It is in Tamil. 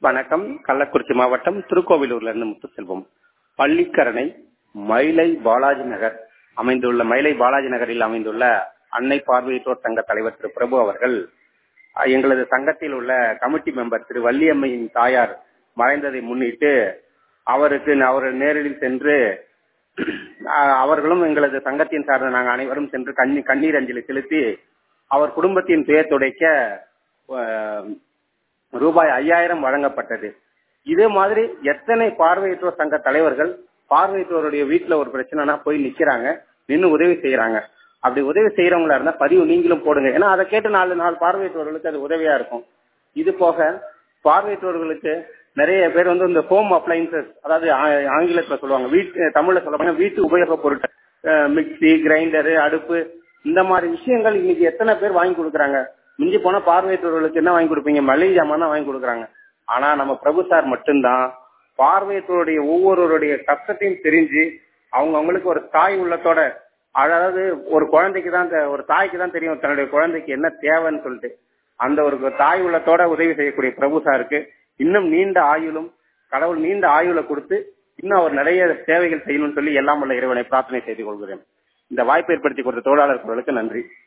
வணக்கம் கள்ளக்குறிச்சி மாவட்டம் திருக்கோவிலூர்ல இருந்து முத்துசெல்வம் பள்ளிக்கரணை மயிலை பாலாஜி நகர் அமைந்துள்ள மயிலை பாலாஜி நகரில் அமைந்துள்ள அன்னை பார்வையற்றோர் சங்க தலைவர் திரு பிரபு அவர்கள் அஹ், எங்களது சங்கத்தில் உள்ள கமிட்டி மெம்பர் திரு வள்ளியம்மையின் தாயார் மறைந்ததை முன்னிட்டு அவருக்கு அவர் நேரில் சென்று அஹ், அவர்களும் எங்களது சங்கத்தின் சார்ந்த நாங்கள் அனைவரும் சென்று கண்ணி கண்ணீர் அஞ்சலி செலுத்தி அவர் குடும்பத்தின் துயர் துடைக்க அஹ், ரூபாய் ஐயாயிரம் வழங்கப்பட்டது இதே மாதிரி எத்தனை பார்வையற்றோர் சங்க தலைவர்கள் பார்வையற்றோருடைய வீட்டுல ஒரு பிரச்சனைனா போய் நிக்கிறாங்க நின்னு உதவி செய்யறாங்க அப்படி உதவி செய்யறவங்களா இருந்தா பதிவு நீங்களும் போடுங்க ஏன்னா அதை கேட்டு நாலு நாலு பார்வையற்றோர்களுக்கு அது உதவியா இருக்கும் இது போக பார்வையற்றோர்களுக்கு நிறைய பேர் வந்து இந்த ஹோம் அப்ளைன்சஸ் அதாவது ஆ- ஆங்கிலத்துல சொல்லுவாங்க வீட்டு தமிழ்ல சொல்லுவாங்க வீட்டு உபயோகப் பொருட்கள் அஹ் மிக்ஸி கிரைண்டரு அடுப்பு இந்த மாதிரி விஷயங்கள் இன்னைக்கு எத்தனை பேர் வாங்கி கொடுக்குறாங்க மிஞ்சி போனா பார்வையற்றவர்களுக்கு என்ன வாங்கி கொடுப்பீங்க மளிகை ஜாமான் தான் வாங்கி கொடுக்குறாங்க ஆனா நம்ம பிரபு சார் மட்டும்தான் பார்வையற்றோருடைய ஒவ்வொருவருடைய கஷ்டத்தையும் தெரிஞ்சு அவங்க அவங்களுக்கு ஒரு தாய் உள்ளத்தோட அதாவது ஒரு குழந்தைக்கு தான் தெ- ஒரு தாய்க்கு தான் தெரியும் தன்னுடைய குழந்தைக்கு என்ன தேவைன்னு சொல்லிட்டு அந்த ஒரு தாய் உள்ளத்தோட உதவி செய்யக்கூடிய பிரபு சாருக்கு இன்னும் நீண்ட ஆயுளும் கடவுள் நீண்ட ஆயுளை கொடுத்து இன்னும் அவர் நிறைய சேவைகள் செய்யணும்னு சொல்லி எல்லாம் உள்ள இறைவனை பிரார்த்தனை செய்து கொள்கிறேன் இந்த வாய்ப்பை ஏற்படுத்தி கொடுத்த தொழிலாளர்களுக்கு நன்றி